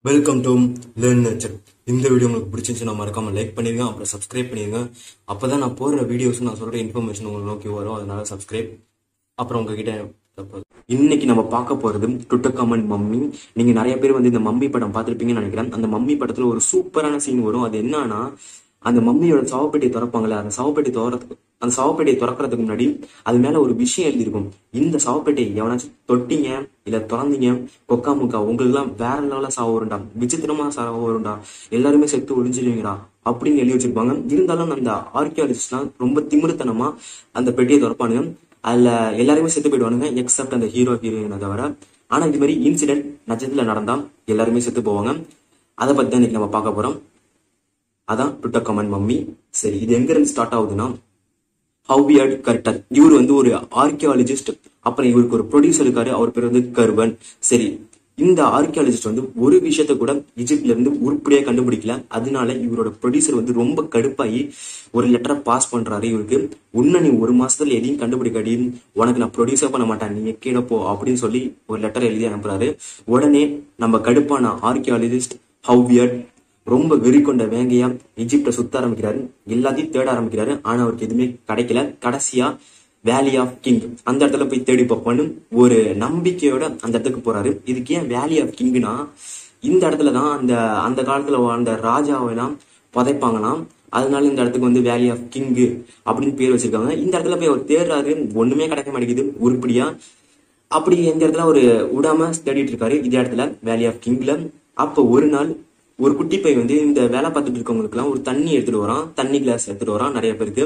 Welcome to learn nature இந்த video உங்களுக்கு பிடிச்சிருந்துச்சுன்னா மறக்காம லைக் பண்ணிருங்க அப்புறம் சப்ஸ்கிரைப் பண்ணிருங்க அப்பதான் நான் போடுற வீடியோஸ் நான் சொல்ற இன்ஃபர்மேஷன் உங்களுக்கு நோக்கி வரும் அதனால சப்ஸ்கிரைப் அப்புறம் உங்ககிட்ட தப்பு. இன்னைக்கு நம்ம பார்க்க போறது டுட்டக்காமன் மம்மி நீங்க நிறைய பேர் வந்து இந்த மம்மி படம் பார்த்திருப்பீங்கன்னு நினைக்கிறேன் அந்த மம்மி படத்துல ஒரு சூப்பரான சீன் வரும் அது என்னன்னா அந்த மம்மியோட சவப்பெட்டியை திறப்பாங்கல்ல அந்த சவப்பெட்டி திறறதுக்கு அந்த சவப்பெட்டியை திறக்கிறதுக்கு முன்னாடி அது மேல ஒரு விஷயம் எழுதியிருக்கும் இந்த சவப்பெட்டியை எவனாச்சும் தொட்டீங்க இல்ல திறந்தீங்க கொக்கா முக்கா உங்களுக்குலாம் வேற லெவல சாவு வரும்டா விசித்திரமா சாவு வரும்டா எல்லாருமே செத்து ஒழிஞ்சிருவீங்கடா அப்படின்னு எழுதி வச்சிருப்பாங்க இருந்தாலும் அந்த ஆர்கியாலஜிஸ்ட்லாம் ரொம்ப திமிருத்தனமா அந்த பெட்டியை திறப்பானுங்க அதுல எல்லாருமே செத்து போயிடுவானுங்க எக்ஸப்ட் அந்த ஹீரோ ஹீரோயினை தவிர ஆனா இது மாதிரி இன்சிடென்ட் நட்சத்திரத்துல நடந்தா எல்லாருமே செத்து போவாங்க அதை பத்தி தான் இன்னைக்கு நம்ம பார்க்க போறோம் அதான் டுட்டர் கமன் மம்மி சரி இது எங்க இருந்து ஸ்டார்ட் ஆகுதுன்னா ஹவ்வியர்ட் கர்டன் இவர் வந்து ஒரு ஆர்கியாலஜிஸ்ட் அப்புறம் இவருக்கு ஒரு ப்ரொடியூசர் இருக்காரு அவர் பேர் வந்து கர்வன் சரி இந்த ஆர்கியாலஜிஸ்ட் வந்து ஒரு விஷயத்த கூட இஜிப்ட்ல இருந்து உருப்படியா கண்டுபிடிக்கல அதனால இவரோட ப்ரொடியூசர் வந்து ரொம்ப கடுப்பாகி ஒரு லெட்டரை பாஸ் பண்றாரு இவருக்கு உன்ன நீ ஒரு மாசத்துல எதையும் கண்டுபிடிக்காடி உனக்கு நான் ப்ரொடியூசர் பண்ண மாட்டேன் நீ எக்கேட போ அப்படின்னு சொல்லி ஒரு லெட்டர் எழுதி அனுப்புறாரு உடனே நம்ம கடுப்பான ஆர்கியாலஜிஸ்ட் ஹவ்வியர்ட் ரொம்ப வெறி கொண்ட வேங்கையா எஜிப்ட சுத்த ஆரம்பிக்கிறாரு எல்லாத்தையும் தேட ஆரம்பிக்கிறாரு ஆனா அவருக்கு எதுவுமே கிடைக்கல கடைசியா வேலி ஆஃப் கிங் அந்த இடத்துல போய் தேடி பார்ப்போன்னு ஒரு நம்பிக்கையோட அந்த இடத்துக்கு போறாரு இதுக்கு ஏன் வேலி ஆஃப் கிங்னா இந்த இடத்துல தான் அந்த அந்த காலத்துல வாழ்ந்த ராஜாவெல்லாம் புதைப்பாங்களாம் அதனால இந்த இடத்துக்கு வந்து வேலி ஆஃப் கிங் அப்படின்னு பேர் வச்சிருக்காங்க இந்த இடத்துல போய் அவர் தேடுறாரு ஒண்ணுமே கிடைக்க மாட்டேங்குது உருப்படியா அப்படி இந்த இடத்துல ஒரு விடாம தேடிட்டு இருக்காரு இந்த இடத்துல வேலி ஆஃப் கிங்ல அப்ப ஒரு நாள் ஒரு குட்டி பை வந்து இந்த வேலை பார்த்துட்டு இருக்கவங்களுக்கு எல்லாம் ஒரு தண்ணி எடுத்துட்டு வரான் தண்ணி கிளாஸ் எடுத்துட்டு வரான் நிறைய பேருக்கு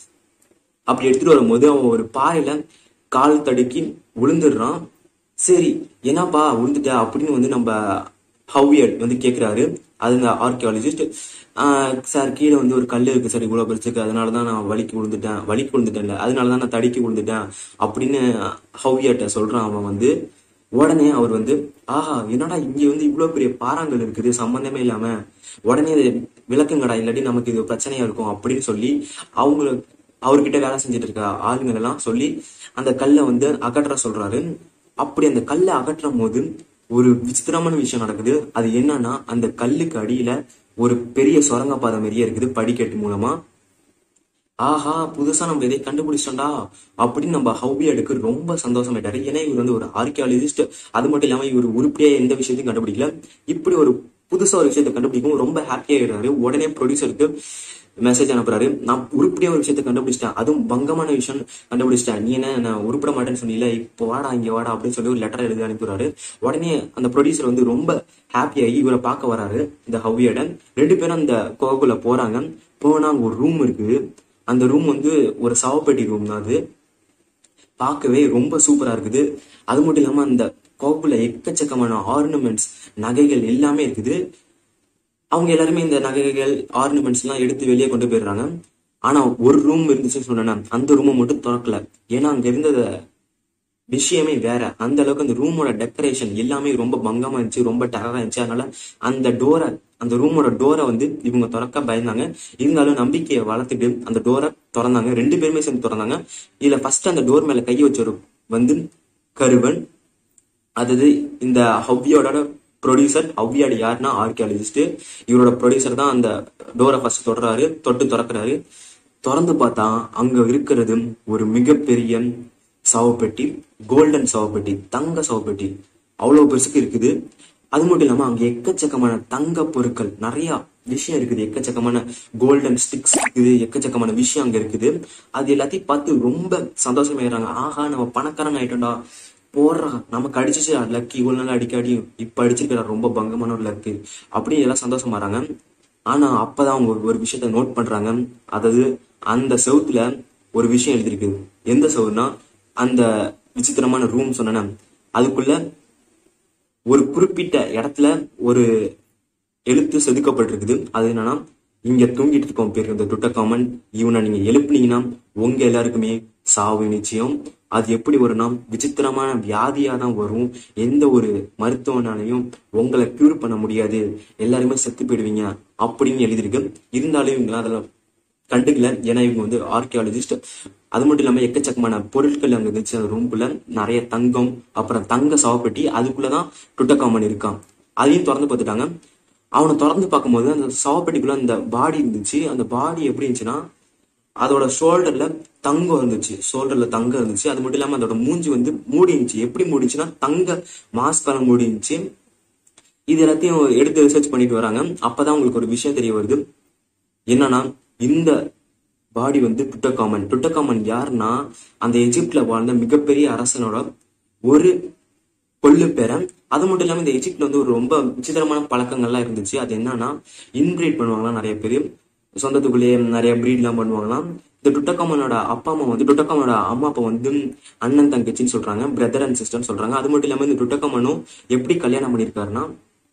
அப்படி எடுத்துட்டு வரும்போது அவன் ஒரு பாறையில கால் தடுக்கி விழுந்துடுறான் சரி என்னப்பா விழுந்துட்ட அப்படின்னு வந்து நம்ம ஹவ்வியர் வந்து கேக்குறாரு அது இந்த ஆர்கியாலஜிஸ்ட் சார் கீழே வந்து ஒரு கல் இருக்கு சார் இவ்வளவு பெருசுக்கு அதனாலதான் நான் வலிக்கு விழுந்துட்டேன் வலிக்கு விழுந்துட்டேன்ல அதனாலதான் நான் தடிக்கி விழுந்துட்டேன் அப்படின்னு ஹவ்வியர்ட்ட சொல்றான் அவன் வந்து உடனே அவர் வந்து ஆஹா என்னடா இங்க வந்து இவ்வளவு பெரிய பாறாங்கல் இருக்குது சம்பந்தமே இல்லாம உடனே இது விளக்குங்கடா இல்லாட்டி நமக்கு இது பிரச்சனையா இருக்கும் அப்படின்னு சொல்லி அவங்கள அவர்கிட்ட வேலை செஞ்சுட்டு இருக்க ஆளுங்க எல்லாம் சொல்லி அந்த கல்லை வந்து அகற்ற சொல்றாரு அப்படி அந்த கல்லை அகற்றும் போது ஒரு விசித்திரமான விஷயம் நடக்குது அது என்னன்னா அந்த கல்லுக்கு அடியில ஒரு பெரிய சுரங்கப்பாதை மாதிரியே இருக்குது படிக்கட்டு மூலமா ஆஹா புதுசா நம்ம இதை கண்டுபிடிச்சோம்டா அப்படின்னு நம்ம ஹவ்வியடுக்கு ரொம்ப சந்தோஷமாயிட்டாரு ஏன்னா இவர் வந்து ஒரு ஆர்கியாலஜிஸ்ட் அது மட்டும் இல்லாம இவர் உருப்படியா எந்த விஷயத்தையும் கண்டுபிடிக்கல இப்படி ஒரு புதுசா ஒரு விஷயத்தை கண்டுபிடிக்கும் ரொம்ப ஹாப்பி ஆயிடுறாரு உடனே ப்ரொடியூசருக்கு மெசேஜ் அனுப்புறாரு நான் உருப்படியா ஒரு விஷயத்தை கண்டுபிடிச்சிட்டேன் அதுவும் பங்கமான விஷயம் கண்டுபிடிச்சிட்டேன் நீ என்ன நான் உருப்பிட மாட்டேன்னு சொன்னீல இப்போ வாடா இங்க வாடா அப்படின்னு சொல்லி ஒரு லெட்டர் எழுதி அனுப்பிடுறாரு உடனே அந்த ப்ரொடியூசர் வந்து ரொம்ப ஹாப்பியாகி இவரை பார்க்க வராரு இந்த ஹவ்வியடன் ரெண்டு பேரும் அந்த கோகுல போறாங்க போனா அங்க ஒரு ரூம் இருக்கு அந்த ரூம் வந்து ஒரு சவப்பெட்டி ரூம் தான் அது பார்க்கவே ரொம்ப சூப்பரா இருக்குது அது மட்டும் இல்லாம அந்த கோகுல எக்கச்சக்கமான ஆர்னமெண்ட்ஸ் நகைகள் எல்லாமே இருக்குது அவங்க எல்லாருமே இந்த நகைகள் ஆர்னமெண்ட்ஸ் எல்லாம் எடுத்து வெளியே கொண்டு போயிடுறாங்க ஆனா ஒரு ரூம் இருந்துச்சுன்னு சொன்னேன் அந்த ரூமை மட்டும் திறக்கல ஏன்னா அங்க இருந்தத விஷயமே வேற அந்த அளவுக்கு அந்த ரூமோட டெக்கரேஷன் எல்லாமே ரொம்ப பங்கமா இருந்துச்சு ரொம்ப டெரரா இருந்துச்சு அதனால அந்த டோரை அந்த ரூமோட டோரை வந்து இவங்க திறக்க பயந்தாங்க இருந்தாலும் நம்பிக்கையை வளர்த்துட்டு அந்த டோரை திறந்தாங்க ரெண்டு பேருமே சேர்ந்து திறந்தாங்க இதுல ஃபர்ஸ்ட் அந்த டோர் மேல கையை வச்சவர் வந்து கருவன் அதாவது இந்த ஹவ்வியோட ப்ரொடியூசர் ஹவ்வியாடு யாருன்னா ஆர்கியாலஜிஸ்ட் இவரோட ப்ரொடியூசர் தான் அந்த டோரை ஃபர்ஸ்ட் தொடர்றாரு தொட்டு திறக்கிறாரு திறந்து பார்த்தா அங்க இருக்கிறது ஒரு மிகப்பெரிய சவப்பெட்டி கோல்டன் சவப்பெட்டி தங்க சவப்பெட்டி அவ்வளவு பெருசுக்கு இருக்குது அது மட்டும் இல்லாம அங்க எக்கச்சக்கமான தங்க பொருட்கள் நிறைய விஷயம் இருக்குது எக்கச்சக்கமான கோல்டன் ஸ்டிக்ஸ் இருக்குது எக்கச்சக்கமான விஷயம் அங்க இருக்குது அது எல்லாத்தையும் பார்த்து ரொம்ப சந்தோஷமாயிடுறாங்க ஆஹா நம்ம பணக்காரன் ஆயிட்டோம்டா போடுறா நமக்கு அடிச்சிச்சு லக்கு இவ்வளவு நாள் அடிக்க அடி இப்ப அடிச்சிருக்கா ரொம்ப பங்கமான ஒரு லக்கு அப்படின்னு எல்லாம் சந்தோஷமாறாங்க ஆனா அப்பதான் அவங்க ஒரு விஷயத்த நோட் பண்றாங்க அதாவது அந்த செவுத்துல ஒரு விஷயம் எழுதிருக்கு எந்த செவுனா அந்த விசித்திரமான ரூம் சொன்ன அதுக்குள்ள ஒரு குறிப்பிட்ட இடத்துல ஒரு எழுத்து செதுக்கப்பட்டிருக்குது அது என்னன்னா இங்க தூங்கிட்டு இருக்கோம் பேர் இந்த டுட்ட காமன் இவனை நீங்க எழுப்புனீங்கன்னா உங்க எல்லாருக்குமே சாவு நிச்சயம் அது எப்படி வரும்னா விசித்திரமான வியாதியா தான் வரும் எந்த ஒரு மருத்துவனாலையும் உங்களை கியூர் பண்ண முடியாது எல்லாருமே செத்து போயிடுவீங்க அப்படின்னு எழுதியிருக்கு இருந்தாலும் இவங்க அதெல்லாம் கண்டுக்கல ஏன்னா இவங்க வந்து ஆர்கியாலஜிஸ்ட் அது மட்டும் இல்லாம எக்கச்சக்கமான பொருட்கள் அங்க இருந்துச்சு அந்த ரூம்குள்ள நிறைய தங்கம் அப்புறம் தங்க சவப்பெட்டி அதுக்குள்ளதான் டுட்டகாமன் இருக்கான் அதையும் திறந்து பார்த்துட்டாங்க அவனை திறந்து பார்க்கும்போது அந்த சவப்பெட்டிக்குள்ள அந்த பாடி இருந்துச்சு அந்த பாடி எப்படி இருந்துச்சுன்னா அதோட ஷோல்டர்ல தங்கம் இருந்துச்சு ஷோல்டர்ல தங்கம் இருந்துச்சு அது மட்டும் இல்லாம அதோட மூஞ்சி வந்து மூடி இருந்துச்சு எப்படி மூடிச்சுன்னா தங்க மாஸ்கால மூடி இருந்துச்சு இது எல்லாத்தையும் எடுத்து ரிசர்ச் பண்ணிட்டு வராங்க அப்பதான் உங்களுக்கு ஒரு விஷயம் தெரிய வருது என்னன்னா இந்த பாடி வந்து டுட்டகாமன் டுட்டகாமன் யாருன்னா அந்த எஜிப்ட்ல வாழ்ந்த மிகப்பெரிய அரசனோட ஒரு கொள்ளு பேரன் அது மட்டும் இல்லாம இந்த எஜிப்ட்ல வந்து ஒரு ரொம்ப விசித்திரமான பழக்கங்கள்லாம் இருந்துச்சு அது என்னன்னா இன்பிரீட் பண்ணுவாங்களாம் நிறைய பேர் சொந்தத்துக்குள்ளேயே நிறைய ப்ரீட்லாம் பண்ணுவாங்களாம் இந்த டுட்டகாமனோட அப்பா அம்மா வந்து டுட்டகாமனோட அம்மா அப்பா வந்து அண்ணன் தங்கச்சின்னு சொல்றாங்க பிரதர் அண்ட் சிஸ்டர்னு சொல்றாங்க அது மட்டும் இல்லாம இந்த டுட்டகாமனும் எப்படி கல்யாணம் பண்ணியிருக்காருன்னா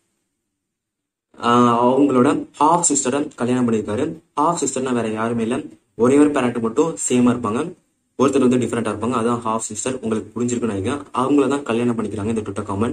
ஆஹ் அவங்களோட ஹாஃப் சிஸ்டரை கல்யாணம் பண்ணியிருக்காரு ஹாஃப் சிஸ்டர்னா வேற யாருமே இல்லை ஒரே ஒரு பேரண்ட் மட்டும் சேமா இருப்பாங்க ஒருத்தர் வந்து டிஃப்ரெண்டா இருப்பாங்க அதான் ஹாஃப் சிஸ்டர் உங்களுக்கு புரிஞ்சிருக்குன்னு நினைக்கிறேன் அவங்கள தான் கல்யாணம் பண்ணிக்கிறாங்க இந்த டுட்டகாமன்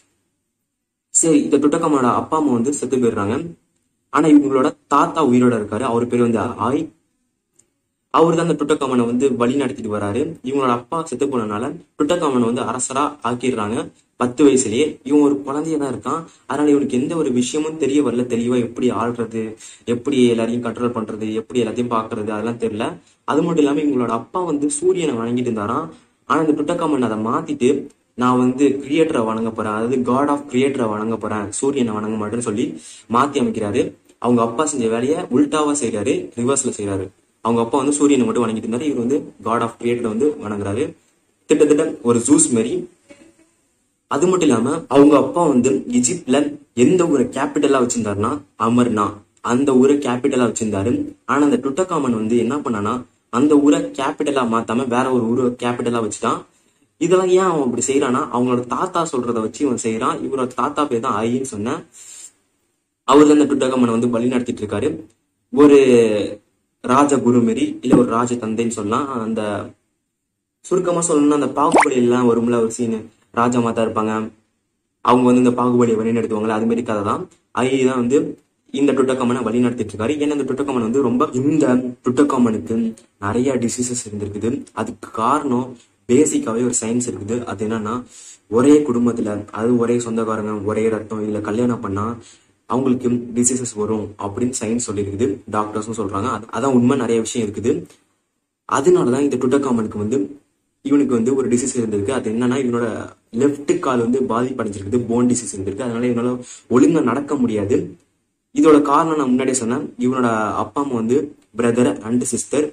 சரி இந்த டுட்டகாமனோட அப்பா அம்மா வந்து செத்து போயிடுறாங்க ஆனா இவங்களோட தாத்தா உயிரோட இருக்காரு அவர் பேர் வந்து ஆய் அவர் தான் அந்த டுட்டகாமனை வந்து வழி நடத்திட்டு வராரு இவங்களோட அப்பா செத்து போனனால டுட்டகாமனை வந்து அரசரா ஆக்கிடுறாங்க பத்து வயசுலயே இவன் ஒரு குழந்தைய தான் இருக்கான் அதனால இவனுக்கு எந்த ஒரு விஷயமும் தெரிய வரல தெளிவா எப்படி ஆள்றது எப்படி எல்லாரையும் கண்ட்ரோல் பண்றது எப்படி எல்லாத்தையும் பாக்குறது அதெல்லாம் தெரியல அது மட்டும் இல்லாம இவங்களோட அப்பா வந்து சூரியனை வணங்கிட்டு இருந்தாராம் ஆனா இந்த டுட்டகாமன் அதை மாத்திட்டு நான் வந்து கிரியேட்டரை வணங்க போறேன் அதாவது காட் ஆஃப் கிரியேட்டரை வணங்க போறேன் சூரியனை வணங்க மாட்டேன்னு சொல்லி மாத்தி அமைக்கிறாரு அவங்க அப்பா செஞ்ச வேலையை உல்டாவா செய்யறாரு ரிவர்ஸ்ல செய்யறாரு அவங்க அப்பா வந்து சூரியனை மட்டும் வணங்கிட்டு இருந்தாரு இவர் வந்து காட் ஆஃப் கிரியேட்டரை வந்து வணங்குறாரு கிட்டத்தட்ட ஒரு ஜூஸ் மாதிரி அது மட்டும் இல்லாம அவங்க அப்பா வந்து எஜிப்ட்ல எந்த ஊரை கேபிட்டலா வச்சிருந்தாருன்னா அமர்னா அந்த ஊரை கேபிட்டலா வச்சிருந்தாரு ஆனா அந்த டுட்டகாமன் வந்து என்ன பண்ணானா அந்த ஊரை கேபிட்டலா மாத்தாம வேற ஒரு ஊரை கேபிட்டலா வச்சுட்டான் இதெல்லாம் ஏன் அவன் அப்படி செய்யறான்னா அவங்களோட தாத்தா சொல்றத வச்சு இவன் செய்யறான் இவரோட தாத்தா பேர் தான் ஐன்னு சொன்னேன் அவர் தான் இந்த டுட்டகாமனை வந்து வழி நடத்திட்டு இருக்காரு ஒரு ராஜகுரு மாரி இல்ல ஒரு ராஜ தந்தைன்னு சொல்லலாம் அந்த சுருக்கமா சொல்லணும்னா அந்த பாகுபலி எல்லாம் வரும்ல ஒரு சீனு ராஜா மாதா இருப்பாங்க அவங்க வந்து இந்த பாகுபலியை வழி நடத்துவாங்கல்ல அது மாதிரி கதை தான் ஐ தான் வந்து இந்த டுட்டக்காமனை வழி நடத்திட்டு இருக்காரு ஏன்னா இந்த டுட்டக்காமன் வந்து ரொம்ப இந்த டுட்டக்காமனுக்கு நிறைய டிசீசஸ் இருந்திருக்குது அதுக்கு காரணம் பேசிக்காவே ஒரு சயின்ஸ் இருக்குது அது என்னன்னா ஒரே குடும்பத்துல அது ஒரே சொந்தக்காரங்க ஒரே ரத்தம் இல்ல கல்யாணம் பண்ணா அவங்களுக்கு டிசீசஸ் வரும் அப்படின்னு சயின்ஸ் சொல்லியிருக்குது டாக்டர்ஸும் சொல்றாங்க அது- அதான் உண்மை நிறைய விஷயம் இருக்குது அதனாலதான் இந்த டுட்டக்காமனுக்கு வந்து இவனுக்கு வந்து ஒரு டிசீஸ் இருந்திருக்கு அது என்னன்னா இவனோட லெஃப்ட் கால் வந்து பாதிப்படைஞ்சிருக்குது போன் டிசீஸ் இருந்திருக்கு அதனால இவனால ஒழுங்கா நடக்க முடியாது இதோட காரணம் நான் முன்னாடியே சொன்னேன் இவனோட அப்பா அம்மா வந்து பிரதர் அண்ட் சிஸ்டர்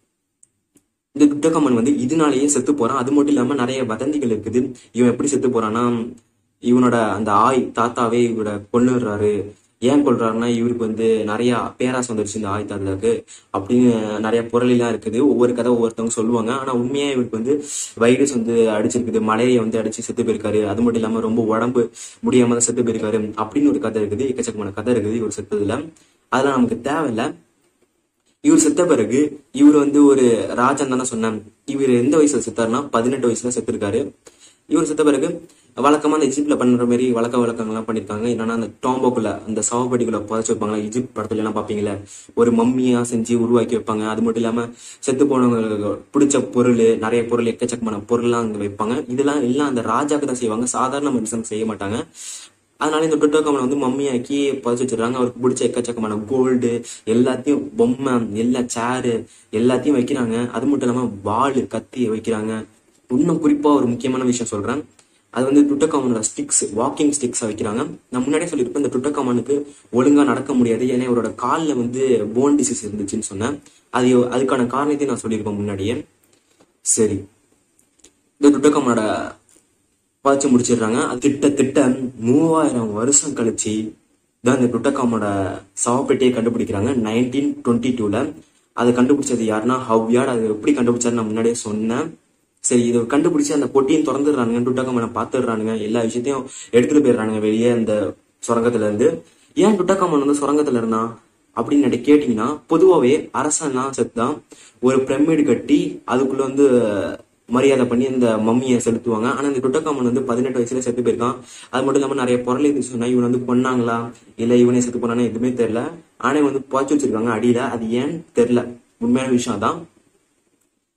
இந்த டுட்டகம்மன் வந்து இதனாலேயே செத்து போறான் அது மட்டும் இல்லாம நிறைய வதந்திகள் இருக்குது இவன் எப்படி செத்து போறான்னா இவனோட அந்த ஆய் தாத்தாவே இவரோட கொன்னுடுறாரு ஏன் கொள்றாருன்னா இவருக்கு வந்து நிறைய பேராசை வந்துருச்சு இந்த ஆய் தாத்தாக்கு அப்படின்னு நிறைய புரளிலாம் இருக்குது ஒவ்வொரு கதை ஒவ்வொருத்தவங்க சொல்லுவாங்க ஆனா உண்மையா இவருக்கு வந்து வைரஸ் வந்து அடிச்சிருக்குது மலையை வந்து அடிச்சு செத்து போயிருக்காரு அது மட்டும் இல்லாம ரொம்ப உடம்பு முடியாம தான் செத்து போயிருக்காரு அப்படின்னு ஒரு கதை இருக்குது எக்கச்சக்கமான கதை இருக்குது இவர் செத்ததுல அதெல்லாம் நமக்கு தேவையில்ல இவர் செத்த பிறகு இவர் வந்து ஒரு ராஜன் தானே சொன்னேன் இவர் எந்த வயசுல செத்தாருன்னா பதினெட்டு வயசுல செத்துருக்காரு இவர் செத்த பிறகு வழக்கமா அந்த எஜிப்ட்ல பண்ற மாதிரி வழக்க வழக்கங்கள்லாம் பண்ணிருக்காங்க என்னன்னா அந்த டாம்போக்குள்ள அந்த சவப்படிக்குள்ள புதைச்சு வைப்பாங்களா எஜிப்ட் படத்துல எல்லாம் பாப்பீங்களா ஒரு மம்மியா செஞ்சு உருவாக்கி வைப்பாங்க அது மட்டும் இல்லாம செத்து போனவங்களுக்கு பிடிச்ச பொருள் நிறைய பொருள் எக்கச்சக்கமான பொருள்லாம் அங்க வைப்பாங்க இதெல்லாம் எல்லாம் அந்த ராஜாக்கு தான் செய்வாங்க சாதாரண மனுஷன் செய்ய மாட்டாங்க அதனால இந்த டுட்டோகாமனை வந்து மம்மியாக்கி புதைச்சு வச்சிருக்காங்க அவருக்கு பிடிச்ச எக்கச்சக்கமான கோல்டு எல்லாத்தையும் பொம்மை எல்லா சேரு எல்லாத்தையும் வைக்கிறாங்க அது மட்டும் இல்லாம வாள் கத்தி வைக்கிறாங்க இன்னும் குறிப்பா ஒரு முக்கியமான விஷயம் சொல்றேன் அது வந்து டுட்டகாமனோட ஸ்டிக்ஸ் வாக்கிங் ஸ்டிக்ஸ் வைக்கிறாங்க நான் முன்னாடியே சொல்லியிருப்பேன் இந்த டுட்டகாமனுக்கு ஒழுங்கா நடக்க முடியாது ஏன்னா இவரோட காலில் வந்து போன் டிசீஸ் இருந்துச்சுன்னு சொன்னேன் அது அதுக்கான காரணத்தையும் நான் சொல்லியிருப்பேன் முன்னாடியே சரி இந்த டுட்டகாமனோட பாய்ச்சி முடிச்சிடுறாங்க அது கிட்டத்தட்ட மூவாயிரம் வருஷம் கழிச்சு தான் இந்த டுட்டகாமோட சவப்பெட்டியை கண்டுபிடிக்கிறாங்க நைன்டீன் டுவெண்ட்டி டூல அதை கண்டுபிடிச்சது யாருன்னா ஹவ்யார்ட் அது எப்படி கண்டுபிடிச்சாரு நான் முன்னாடியே சொன்னேன் சரி இதை கண்டுபிடிச்சு அந்த பொட்டியும் திறந்துடுறானுங்க டுட்டகாமனை பார்த்துடுறானுங்க எல்லா விஷயத்தையும் எடுத்துட்டு போயிடுறானுங்க வெளியே அந்த சுரங்கத்துல இருந்து ஏன் டுட்டகாமன் வந்து சுரங்கத்துல இருந்தான் அப்படின்னு என்கிட்ட கேட்டீங்கன்னா பொதுவாகவே அரசன்லாம் செத்தான் ஒரு பிரமிடு கட்டி அதுக்குள்ள வந்து மரியாதை பண்ணி இந்த மம்மியை செலுத்துவாங்க ஆனா இந்த டுட்டகாமன் வந்து பதினெட்டு வயசுல செத்து போயிருக்கான் அது மட்டும் இல்லாம நிறைய பொருள் இருந்துச்சு சொன்னா இவன் வந்து கொன்னாங்களா இல்ல இவனே செத்து போனானா எதுவுமே தெரியல ஆனா இவன் வந்து புதைச்சு வச்சிருக்காங்க அடியில அது ஏன்னு தெரியல உண்மையான விஷயம் தான்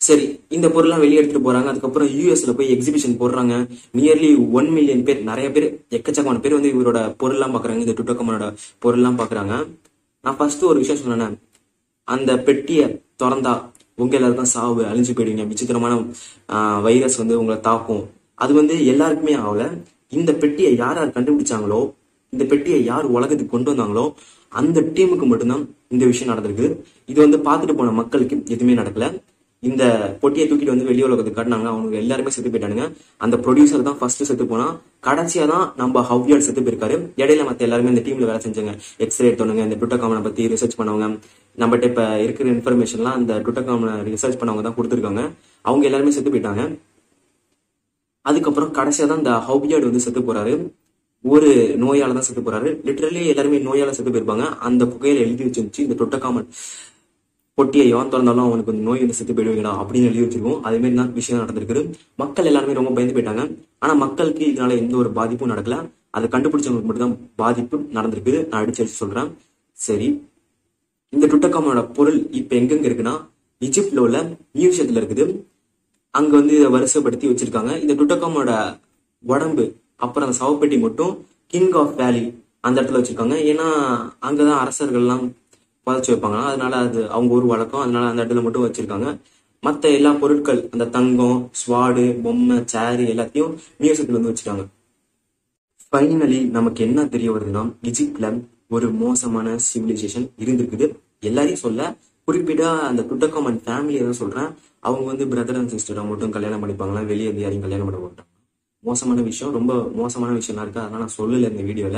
சரி இந்த பொருள்லாம் வெளியே எடுத்துட்டு போறாங்க அதுக்கப்புறம் யூஎஸ்ல போய் எக்ஸிபிஷன் போடுறாங்க நியர்லி ஒன் மில்லியன் பேர் நிறைய பேர் எக்கச்சக்கமான பேர் வந்து இவரோட பொருள்லாம் பாக்குறாங்க இந்த டுட்டோகமனோட பொருள்லாம் பாக்குறாங்க நான் ஃபர்ஸ்ட் ஒரு விஷயம் சொன்னேன் அந்த பெட்டியை திறந்தா உங்க எல்லாருக்கும் சாவு அழிஞ்சு போயிடுவீங்க விசித்திரமான வைரஸ் வந்து உங்களை தாக்கும் அது வந்து எல்லாருக்குமே ஆகல இந்த பெட்டியை யார் யார் கண்டுபிடிச்சாங்களோ இந்த பெட்டியை யார் உலகத்துக்கு கொண்டு வந்தாங்களோ அந்த டீமுக்கு மட்டும்தான் இந்த விஷயம் நடந்திருக்கு இது வந்து பார்த்துட்டு போன மக்களுக்கு எதுவுமே நடக்கல இந்த பொட்டியை தூக்கிட்டு வந்து வெளி உலகத்துக்கு காட்டினாங்க அவங்க எல்லாருமே செத்து போயிட்டானுங்க அந்த ப்ரொடியூசர் தான் ஃபர்ஸ்ட் செத்து போனா கடைசியா தான் நம்ம ஹவ்யார்ட் செத்து போயிருக்காரு இடையில மத்த எல்லாருமே இந்த டீம்ல வேலை செஞ்சாங்க எக்ஸ்ரே எடுத்தவங்க இந்த டுட்டோகாமனை பத்தி ரிசர்ச் பண்ணவங்க நம்மகிட்ட இப்ப இருக்கிற இன்ஃபர்மேஷன்லாம் இந்த டுட்டோகாமனை ரிசர்ச் பண்ணவங்க தான் கொடுத்துருக்காங்க அவங்க எல்லாருமே செத்து போயிட்டாங்க அதுக்கப்புறம் கடைசியா தான் இந்த ஹவ்யார்டு வந்து செத்து போறாரு ஒரு நோயால தான் செத்து போறாரு லிட்டரலி எல்லாருமே நோயால செத்து போயிருப்பாங்க அந்த புகையில எழுதி வச்சிருந்துச்சு இந்த தொட்டக்காமன் பொட்டியை எவன் திறந்தாலும் அவனுக்கு வந்து நோய் வந்து செத்து போயிடுவீங்களா அப்படின்னு எழுதி வச்சிருக்கோம் அதே மாதிரி தான் விஷயம் நடந்திருக்கு மக்கள் எல்லாருமே ரொம்ப பயந்து போயிட்டாங்க ஆனா மக்களுக்கு இதனால எந்த ஒரு பாதிப்பும் நடக்கல அதை கண்டுபிடிச்சவங்களுக்கு மட்டும் தான் பாதிப்பு நடந்திருக்கு நான் அடிச்சு அடிச்சு சொல்றேன் சரி இந்த டுட்டக்காமோட பொருள் இப்ப எங்கெங்க இருக்குன்னா இஜிப்ட்ல உள்ள மியூசியத்துல இருக்குது அங்க வந்து இதை வரிசைப்படுத்தி வச்சிருக்காங்க இந்த டுட்டக்காமோட உடம்பு அப்புறம் அந்த சவப்பெட்டி மட்டும் கிங் ஆஃப் வேலி அந்த இடத்துல வச்சிருக்காங்க ஏன்னா அங்கதான் அரசர்கள்லாம் புதைச்சு வைப்பாங்க அதனால அது அவங்க ஊர் வழக்கம் அதனால அந்த இடத்துல மட்டும் வச்சிருக்காங்க மத்த எல்லா பொருட்கள் அந்த தங்கம் ஸ்வாடு பொம்மை சேரு எல்லாத்தையும் மியூசியத்துல வந்து வச்சிருக்காங்க ஃபைனலி நமக்கு என்ன தெரிய வருதுன்னா இஜிப்ட்ல ஒரு மோசமான சிவிலைசேஷன் இருந்திருக்குது எல்லாரையும் சொல்ல குறிப்பிட்ட அந்த டுட்டகாமன் ஃபேமிலியை தான் சொல்றேன் அவங்க வந்து பிரதர் அண்ட் சிஸ்டரை மட்டும் கல்யாணம் பண்ணிப்பாங்களா வெளியே இருந்து யாரையும் கல்யாணம் பண்ண மாட்டாங்க மோசமான விஷயம் ரொம்ப மோசமான விஷயம்லாம் இருக்கு அதனால நான் சொல்லல இந்த வீடியோல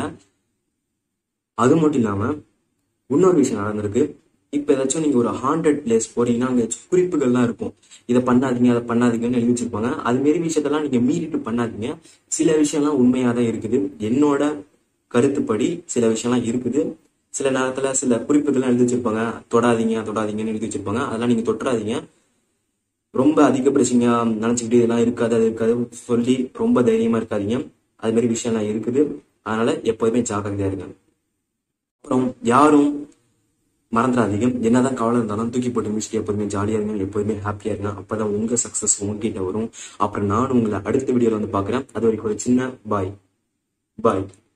அது மட்டும் இல்லாம இன்னொரு விஷயம் நடந்திருக்கு இப்ப ஏதாச்சும் நீங்க ஒரு ஹாண்டட் பிளேஸ் போறீங்கன்னா அங்க குறிப்புகள்லாம் இருக்கும் இதை பண்ணாதீங்க அதை பண்ணாதீங்கன்னு எழுதி வச்சிருப்பாங்க அது மாரி விஷயத்தெல்லாம் நீங்க மீறிட்டு பண்ணாதீங்க சில விஷயம்லாம் உண்மையா தான் இருக்குது என்னோட கருத்துப்படி சில விஷயம்லாம் இருக்குது சில நேரத்துல சில குறிப்புகள்லாம் எழுதி வச்சிருப்பாங்க தொடாதீங்க தொடாதீங்கன்னு எழுதி வச்சிருப்பாங்க அதெல்லாம் நீங்க தொட்டுறாதீங்க ரொம்ப அதிகப்படுச்சிங்க நினைச்சுக்கிட்டு இதெல்லாம் இருக்காது அது இருக்காது சொல்லி ரொம்ப தைரியமா இருக்காதீங்க அது மாதிரி விஷயம்லாம் இருக்குது அதனால எப்போதுமே ஜாக்கிரதையா இருங்க அப்புறம் யாரும் மறந்துடாதீங்க என்னதான் கவலை இருந்தாலும் தூக்கி போட்டு முடிச்சுட்டு எப்போதுமே ஜாலியா இருங்க எப்போதுமே ஹாப்பியா இருங்க அப்பதான் உங்க சக்சஸ் உங்ககிட்ட வரும் அப்புறம் நானும் உங்களை அடுத்த வீடியோல வந்து பாக்குறேன் அது வரைக்கும் ஒரு சின்ன பாய் பாய்